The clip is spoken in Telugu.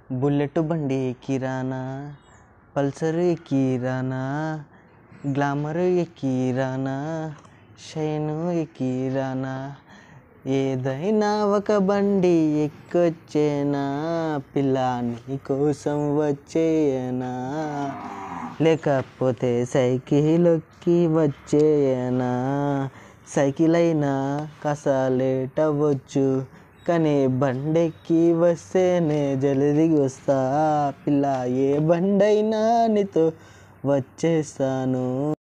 బుల్లెట్ బండి ఎక్కిరానా పల్సర్ ఎక్కిరానా గ్లామర్ ఎక్కిరానా షైను ఎక్కిరానా ఏదైనా ఒక బండి ఎక్కొచ్చేనా పిల్ల నీ కోసం వచ్చేయనా లేకపోతే సైకిల్ ఎక్కి వచ్చేయనా సైకిల్ అయినా కాస్త లేట్ అవ్వచ్చు కానీ బండెక్కి వస్తేనే జల్దిగా వస్తా పిల్ల ఏ బండైనా నీతో వచ్చేస్తాను